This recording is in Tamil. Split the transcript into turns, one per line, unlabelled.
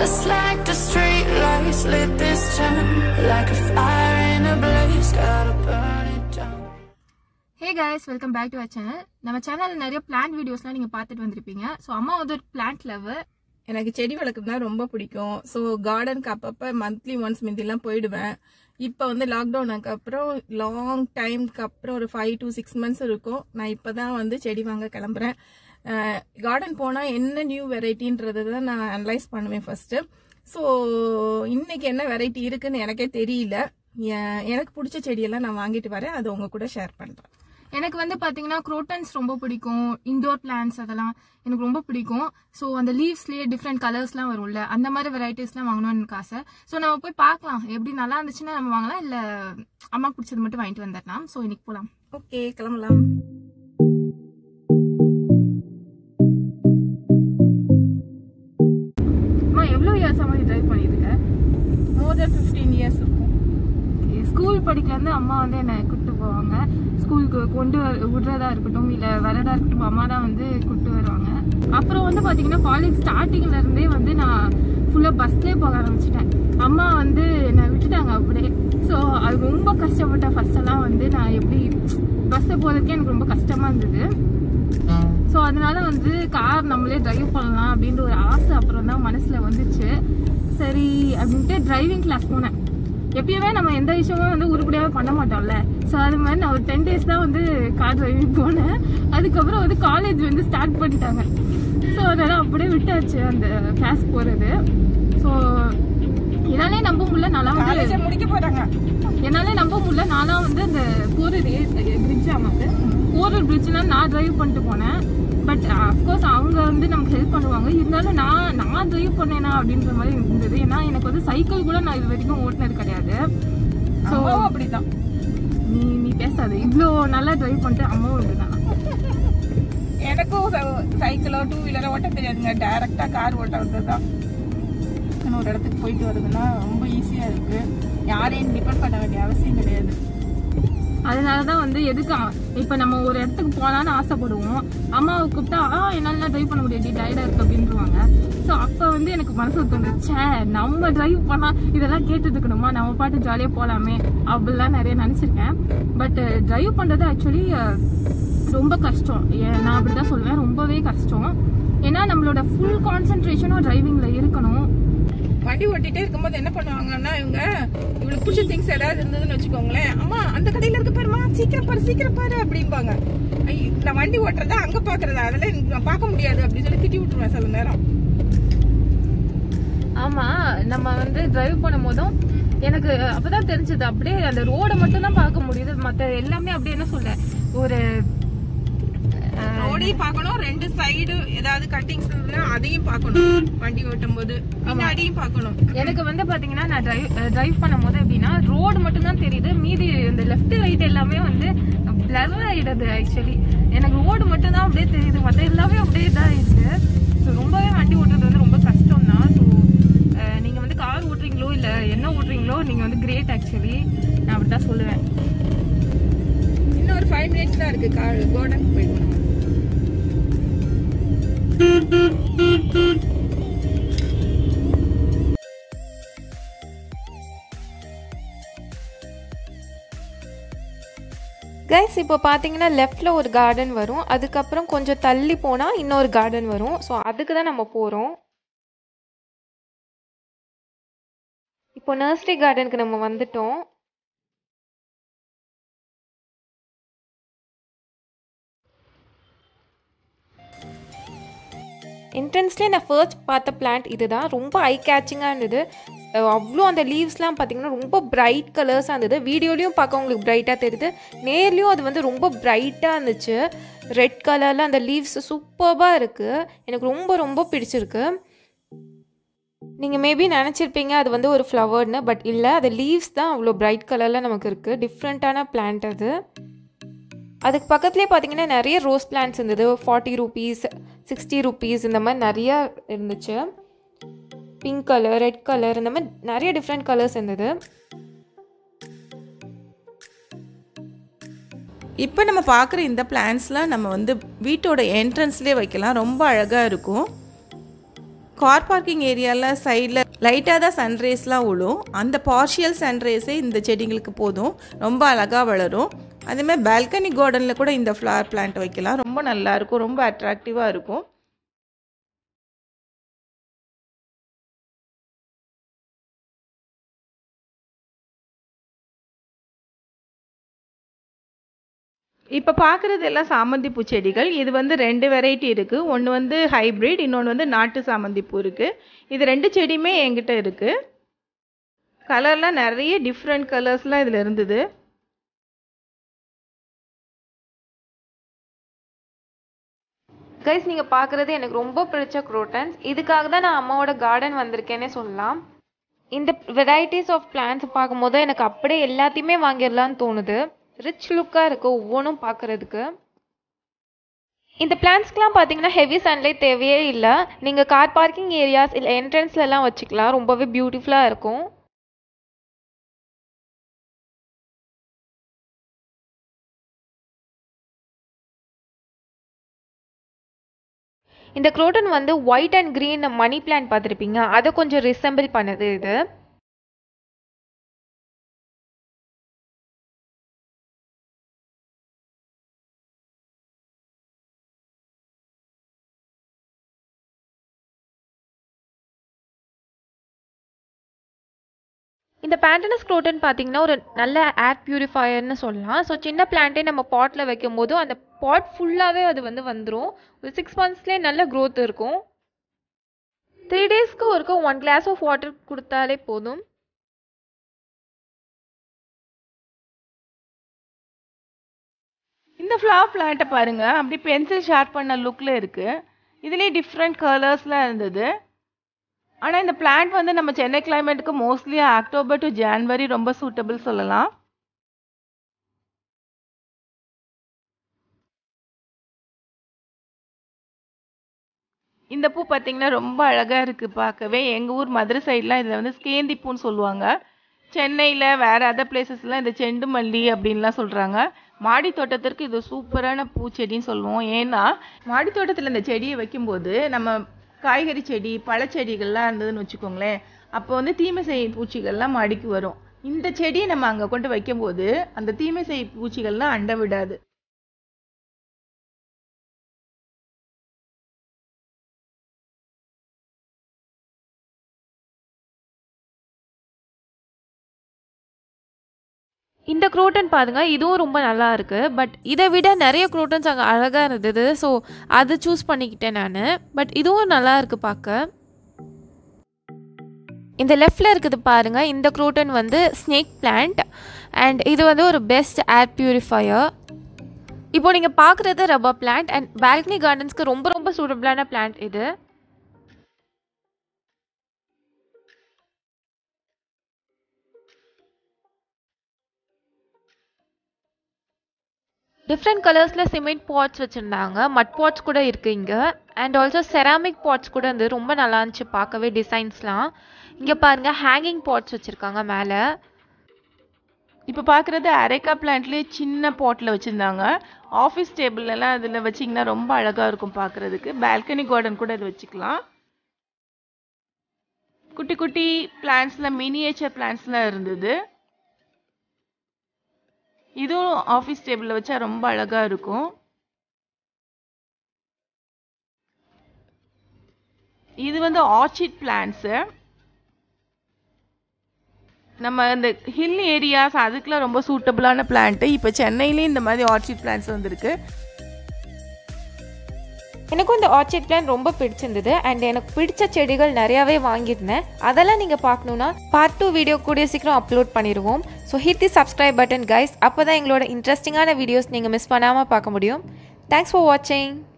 Just like the street lights lit this town Like a fire in a blaze Gotta burn it down
hey guys welcome back to our channel நம்ம சேனல்ல நிறைய பிளான்ட் வீடியோஸ்லாம் நீங்க பார்த்துட்டு வந்திருப்பீங்க ஸோ அம்மா வந்து ஒரு பிளான்ட் லவர்
எனக்கு செடி வளர்க்குறதுனா ரொம்ப பிடிக்கும் ஸோ கார்டனுக்கு அப்பப்போ மந்த்லி ஒன்ஸ் மிந்திலாம் போயிடுவேன் இப்போ வந்து லாக்டவுனுக்கு அப்புறம் லாங் டைம்க்கு அப்புறம் ஒரு ஃபைவ் டு சிக்ஸ் மந்த்ஸ் இருக்கும் நான் இப்போ தான் வந்து செடி வாங்க கிளம்புறேன் கார்டன் போனால் என்ன நியூ வெரைட்டின்றது தான் நான் அனலைஸ் பண்ணுவேன் ஃபர்ஸ்ட்டு ஸோ இன்னைக்கு என்ன வெரைட்டி இருக்குன்னு எனக்கே தெரியல எ- எனக்கு பிடிச்ச செடியெல்லாம் நான் வாங்கிட்டு வரேன் அதை உங்க கூட ஷேர் பண்ணுறேன்
எனக்கு வந்து பாத்தீங்கன்னா குரோட்டன்ஸ் ரொம்ப பிடிக்கும் இண்டோர் பிளான்ஸ் அதெல்லாம் எனக்கு ரொம்ப பிடிக்கும் ஸோ அந்த லீவ்ஸ்லயே டிஃப்ரெண்ட் கலர்ஸ்லாம் வரும்ல அந்த மாதிரி வெரைட்டிஸ்லாம் வாங்கணும்னு எனக்கு ஆசை ஸோ நம்ம போய் பார்க்கலாம் எப்படி நல்லா இருந்துச்சுன்னா நம்ம வாங்கலாம் இல்லை அம்மா பிடிச்சது மட்டும் வாங்கிட்டு வந்துடலாம் ஸோ இன்னைக்கு போகலாம்
ஓகே கிளம்பலாம்
அம்மா எவ்வளோ இயர்ஸ் மாதிரி ட்ரைவ் பண்ணிட்டு இருக்க
மோர் தென் ஃபிஃப்டீன் இயர்ஸ் இருக்கும்
ஸ்கூல் படிக்கலேருந்து அம்மா வந்து என்னை கூப்பிட்டு போவாங்க ஸ்கூலுக்கு கொண்டு வர விடுறதா இருக்கட்டும் இல்லை வரதா இருக்கட்டும் அம்மா தான் வந்து கூப்பிட்டு வருவாங்க அப்புறம் வந்து பார்த்தீங்கன்னா காலேஜ் ஸ்டார்டிங்ல இருந்தே வந்து நான் ஃபுல்லாக பஸ்லேயே போக ஆரம்பிச்சிட்டேன் அம்மா வந்து என்னை விட்டுட்டாங்க அப்படியே ஸோ அது ரொம்ப கஷ்டப்பட்டேன் ஃபர்ஸ்டெல்லாம் வந்து நான் எப்படி பஸ்ஸில் போகிறதுக்கே எனக்கு ரொம்ப கஷ்டமாக இருந்தது ஸோ அதனால வந்து கார் நம்மளே டிரைவ் பண்ணலாம் அப்படின்ற ஒரு ஆசை அப்புறம் தான் மனசில் வந்துச்சு சரி அப்படின்ட்டு டிரைவிங் கிளாஸ் போனேன் எப்பயுமே நம்ம எந்த விஷயமும் வந்து உருப்படியாகவே பண்ண மாட்டோம்ல ஸோ அது மாதிரி நான் ஒரு டென் டேஸ் தான் வந்து கார் டிரைவிங் போனேன் அதுக்கப்புறம் வந்து காலேஜ் வந்து ஸ்டார்ட் பண்ணிட்டாங்க ஸோ அதனால அப்படியே விட்டாச்சு அந்த கிளாஸ் போகிறது ஸோ என்னாலே நம்ப முடியல நல்லா வந்து
காலேஜை முடிக்க போறாங்க
என்னால நம்ப முடியல நானா வந்து அந்த போறது பிரிட்ஜ் ஆமாது போரூர் பிரிட்ஜ்னா நான் டிரைவ் பண்ணிட்டு போனேன் பட் அஃப்கோர்ஸ் அவங்க வந்து நமக்கு ஹெல்ப் பண்ணுவாங்க இருந்தாலும் நான் நான் டிரைவ் பண்ணேனா அப்படின்ற மாதிரி எனக்கு இருந்தது ஏன்னா எனக்கு வந்து சைக்கிள் கூட நான் இது வரைக்கும் ஓட்டினது கிடையாது ஸோ
அம்மாவும் அப்படிதான்
நீ நீ பேசாத இவ்வளோ நல்லா டிரைவ் பண்ணிட்டு அம்மாவும் இப்படிதான்
எனக்கும் ச- சைக்கிளோ டூ வீலரோ ஓட்ட தெரியாதுங்க டைரக்டா கார் ஓட்ட வந்ததுதான் ஒரு இடத்துக்கு போயிட்டு வருதுன்னா ரொம்ப ஈஸியா இருக்கு யாரையும் டிபெண்ட் பண்ண வேண்டிய அவசியம் கிடையாது
அதனால தான் வந்து எதுக்கு அ- இப்ப நம்ம ஒரு இடத்துக்கு போகலான்னு ஆசைப்படுவோம் அம்மாவை கூப்பிட்டா ஆ என்னால டிரைவ் பண்ண முடியாது டயர்டா இருக்கு அப்படின்றவாங்க ஸோ அப்ப வந்து எனக்கு மனசு தோணுது ச்சே நம்ம டிரைவ் பண்ணா இதெல்லாம் கேட்டுட்டு இருக்கணுமா நம்ம பாட்டு ஜாலியா போலாமே அப்படிலாம் நிறைய நினைச்சிருக்கேன் பட் டிரைவ் பண்றது ஆக்சுவலி ரொம்ப கஷ்டம் ஏ- நான் அப்படிதான் சொல்லுவேன் ரொம்பவே கஷ்டம் ஏன்னா நம்மளோட ஃபுல் கான்சென்ட்ரேஷனும் டிரைவிங்ல இருக்கணும்
வண்டி ஓட்டிட்டே இருக்கும்போது என்ன பண்ணுவாங்கன்னா இவங்க இவளுக்கு பிடிச்ச திங்ஸ் ஏதாவது இருந்ததுன்னு வச்சுக்கோங்களேன் அம்மா அந்த கடையில இருக்கு பாருமா சீக்கிரம் பாரு சீக்கிரம் பாரு அப்படிம்பாங்க ஐய், நான் வண்டி ஓட்டுறதா அங்க பாக்குறதா அதெல்லாம் எனக்கு நான் பார்க்க முடியாது அப்படின்னு சொல்லி திட்டி விட்டுருவேன் சில நேரம்
ஆமா நம்ம வந்து டிரைவ் பண்ணும் போதும் எனக்கு அப்பதான் தெரிஞ்சது அப்படியே அந்த ரோட மட்டும் தான் பார்க்க முடியுது மத்த எல்லாமே அப்படியே என்ன சொல்ற ஒரு
ரோடையும் பார்க்கணும் ரெண்டு சைடு ஏதாவது கட்டிங்ஸ் இருந்ததுன்னா அதையும் பார்க்கணும் வண்டி ஓட்டும் போது பின்னாடியும் பார்க்கணும்
எனக்கு வந்து பாத்தீங்கன்னா நான் டிரைவ் டிரைவ் பண்ணும் போது எப்படின்னா ரோடு மட்டும் தான் தெரியுது மீதி இந்த லெஃப்ட் ரைட் எல்லாமே வந்து பிளர் ஆயிடுது ஆக்சுவலி எனக்கு ரோடு மட்டும் தான் அப்படியே தெரியுது மத்த எல்லாமே அப்படியே இதாயிடுச்சு ஸோ ரொம்பவே வண்டி ஓட்டுறது வந்து ரொம்ப கஷ்டம் தான் ஸோ நீங்க வந்து கார் ஓட்டுறீங்களோ இல்ல என்ன ஓட்டுறீங்களோ நீங்க வந்து கிரேட் ஆக்சுவலி நான் அப்படிதான் சொல்லுவேன்
இன்னும் ஒரு ஃபைவ் மினிட்ஸ் தான் இருக்கு கார் கோடனுக்கு போயிடுவோம் நம்ம.
கைஸ் இப்போ பார்த்தீங்கன்னா லெஃப்டில் ஒரு கார்டன் வரும் அதுக்கப்புறம் கொஞ்சம் தள்ளி போனால் இன்னொரு கார்டன் வரும் ஸோ அதுக்கு தான் நம்ம போகிறோம் இப்போ நர்சரி கார்டனுக்கு நம்ம வந்துட்டோம் என்ட்ரன்ஸ்லேயே நான் ஃபர்ஸ்ட் பார்த்த பிளான்ட் இதுதான் ரொம்ப ஐ கேச்சிங்காக இருந்தது அஹ் அவ்வளோ அந்த லீவ்ஸ்லாம் பார்த்தீங்கன்னா ரொம்ப பிரைட் கலர்ஸாக இருந்தது வீடியோலையும் பார்க்க உங்களுக்கு பிரைட்டாக தெரியுது நேர்லேயும் அது வந்து ரொம்ப பிரைட்டாக இருந்துச்சு ரெட் கலரில் அந்த லீவ்ஸ் சூப்பராக இருக்குது எனக்கு ரொம்ப ரொம்ப பிடிச்சிருக்கு நீங்கள் மேபி நினச்சிருப்பீங்க அது வந்து ஒரு ஃப்ளவர்னு பட் இல்லை அது லீவ்ஸ் தான் அவ்வளோ பிரைட் கலரில் நமக்கு இருக்குது டிஃப்ரெண்ட்டான பிளான்ட் அது அதுக்கு பக்கத்துலேயே பார்த்தீங்கன்னா நிறைய ரோஸ் பிளான்ட்ஸ் இருந்தது ஃபார்ட்டி ருபீஸ் சிக்ஸ்டி ருபீஸ் இந்த மாதிரி நிறையா இருந்துச்சு பிங்க் கலர் ரெட் கலர் இந்த மாதிரி நிறைய டிஃப்ரெண்ட் கலர்ஸ் இருந்தது
இப்போ நம்ம பார்க்குற இந்த பிளான்ஸ்லாம் நம்ம வந்து வீட்டோட என்ட்ரன்ஸ்லேயே வைக்கலாம் ரொம்ப அழகாக இருக்கும் கார் பார்க்கிங் ஏரியாவில் சைடில் லைட்டாக தான் சன்ரைஸ்லாம் விழும் அந்த பார்ஷியல் சன்ரைஸே இந்த செடிங்களுக்கு போதும் ரொம்ப அழகாக வளரும் அதேமாதிரி பால்கனி கார்டனில் கூட இந்த ஃப்ளவர் பிளான்ட் வைக்கலாம் ரொம்ப நல்லாயிருக்கும் ரொம்ப அட்ராக்டிவாக இருக்கும் இப்போ பார்க்குறது எல்லாம் சாமந்தி பூ செடிகள் இது வந்து ரெண்டு வெரைட்டி இருக்குது ஒன்று வந்து ஹைப்ரிட் இன்னொன்று வந்து நாட்டு சாமந்தி பூ இருக்குது இது ரெண்டு செடியுமே என்கிட்ட இருக்குது கலர்லாம் நிறைய டிஃப்ரெண்ட் கலர்ஸ்லாம் இதில் இருந்தது
கைஸ் நீங்கள் பார்க்குறது எனக்கு ரொம்ப பிடிச்ச குரோட்டன்ஸ் இதுக்காக தான் நான் அம்மாவோட கார்டன் வந்திருக்கேனே சொல்லலாம் இந்த வெரைட்டிஸ் ஆஃப் பிளான்ஸ் பார்க்கும்போது எனக்கு அப்படியே எல்லாத்தையுமே வாங்கிடலான்னு தோணுது ரிச் லுக்காக இருக்குது ஒவ்வொன்றும் பார்க்குறதுக்கு இந்த பிளான்ஸ்க்கெலாம் பார்த்தீங்கன்னா ஹெவி சன்லைட் தேவையே இல்லை நீங்கள் கார் பார்க்கிங் ஏரியாஸ் இல்லை என்ட்ரன்ஸ்லலாம் வச்சுக்கலாம் ரொம்பவே பியூட்டிஃபுல்லாக இருக்கும் இந்த குரோட்டன் வந்து white and green money plant பார்த்துருப்பீங்க அதை கொஞ்சம் ரிசம்பிள் பண்ணுது இது இந்த பேண்டனஸ் குரோட்டன் பார்த்தீங்கன்னா ஒரு நல்ல ஏர் பியூரிஃபையர்னு சொல்லலாம் ஸோ சின்ன பிளான்ட்டே நம்ம பாட்டில் வைக்கும் போது அந்த பாட் ஃபுல்லாகவே அது வந்து வந்துடும் ஒரு சிக்ஸ் மந்த்ஸ்லேயே நல்ல க்ரோத் இருக்கும் த்ரீ டேஸ்க்கு ஒருக்க ஒன் கிளாஸ் ஆஃப் வாட்டர் கொடுத்தாலே போதும்
இந்த ஃப்ளவர் பிளான்ட்டை பாருங்கள் அப்படி பென்சில் ஷார்ப் பண்ண லுக்கில் இருக்குது இதுலேயே டிஃப்ரெண்ட் கலர்ஸ்லாம் இருந்தது ஆனால் இந்த பிளான்ட் வந்து நம்ம சென்னை கிளைமேட்டுக்கு மோஸ்ட்லி அக்டோபர் டு ஜான்வரி ரொம்ப சூட்டபிள் சொல்லலாம் இந்த பூ பார்த்தீங்கன்னா ரொம்ப அழகாக இருக்குது பார்க்கவே எங்கள் ஊர் மதுரை சைட்லாம் இதில் வந்து ஸ்கேந்தி பூன்னு சொல்லுவாங்க சென்னையில் வேறு அதர் பிளேசஸ்லாம் இந்த செண்டு மல்லி அப்படின்லாம் சொல்கிறாங்க மாடி தோட்டத்திற்கு இது சூப்பரான பூச்செடின்னு சொல்லுவோம் ஏன்னா மாடி தோட்டத்தில் இந்த செடியை வைக்கும்போது நம்ம காய்கறி செடி பழச்செடிகள்லாம் இருந்ததுன்னு வச்சுக்கோங்களேன் அப்போ வந்து தீமை செய்யும் பூச்சிகள்லாம் மாடிக்கு வரும் இந்த செடியை நம்ம அங்கே கொண்டு வைக்கும்போது அந்த தீமை செய்யும் பூச்சிகள்லாம் அண்ட விடாது
இந்த குரோட்டன் பாருங்க இதுவும் ரொம்ப நல்லா இருக்கு பட் இதை விட நிறைய குரோட்டன்ஸ் அங்கே அழகாக இருந்தது ஸோ அதை சூஸ் பண்ணிக்கிட்டேன் நான் பட் இதுவும் நல்லா இருக்கு பார்க்க இந்த லெஃப்டில் இருக்குது பாருங்க இந்த குரோட்டன் வந்து ஸ்னேக் பிளான்ட் அண்ட் இது வந்து ஒரு பெஸ்ட் ஏர் பியூரிஃபையர் இப்போ நீங்கள் பார்க்குறது ரப்பர் பிளான்ட் அண்ட் பால்கனி கார்டன்ஸ்க்கு ரொம்ப ரொம்ப சூட்டபிளான பிளான்ட் இது டிஃப்ரெண்ட் கலர்ஸில் சிமெண்ட் பாட்ஸ் வச்சுருந்தாங்க மட் பாட்ஸ் கூட இருக்குது இங்கே அண்ட் ஆல்சோ செராமிக் பாட்ஸ் கூட வந்து ரொம்ப நல்லா இருந்துச்சு பார்க்கவே டிசைன்ஸ்லாம் இங்கே பாருங்கள் ஹேங்கிங் பாட்ஸ் வச்சுருக்காங்க மேலே
இப்போ பார்க்குறது அரைக்கா பிளான்ட்லேயே சின்ன பாட்டில் வச்சுருந்தாங்க ஆஃபீஸ் டேபிள்லாம் அதில் வச்சிங்கன்னா ரொம்ப அழகாக இருக்கும் பார்க்குறதுக்கு பால்கனி கார்டன் கூட இது வச்சுக்கலாம் குட்டி குட்டி பிளான்ட்ஸில் மினியேச்சர் பிளான்ட்ஸ்லாம் இருந்தது இதுவும் ஆஃபீஸ் டேபிளில் வச்சா ரொம்ப அழகாக இருக்கும் இது வந்து ஆர்ச்சிட் பிளான்ட்ஸு நம்ம இந்த ஹில் ஏரியாஸ் அதுக்கெலாம் ரொம்ப சூட்டபிளான பிளான்ட்டு இப்போ சென்னையிலேயும் இந்த மாதிரி ஆர்ச்சிட் பிளான்ட்ஸ் வந்திருக்கு
எனக்கும் இந்த ஆர்ச்சிட் பிளான் ரொம்ப பிடிச்சிருந்தது அண்ட் எனக்கு பிடிச்ச செடிகள் நிறையாவே வாங்கியிருந்தேன் அதெல்லாம் நீங்கள் பார்க்கணுன்னா பார்ட் டூ வீடியோ கூடிய சீக்கிரம் அப்லோட் பண்ணிடுவோம் so hit the subscribe button guys அப்போ தான் எங்களோட இன்ட்ரெஸ்டிங்கான வீடியோஸ் நீங்கள் மிஸ் பண்ணாமல் பார்க்க முடியும் தேங்க்ஸ் ஃபார் வாட்சிங்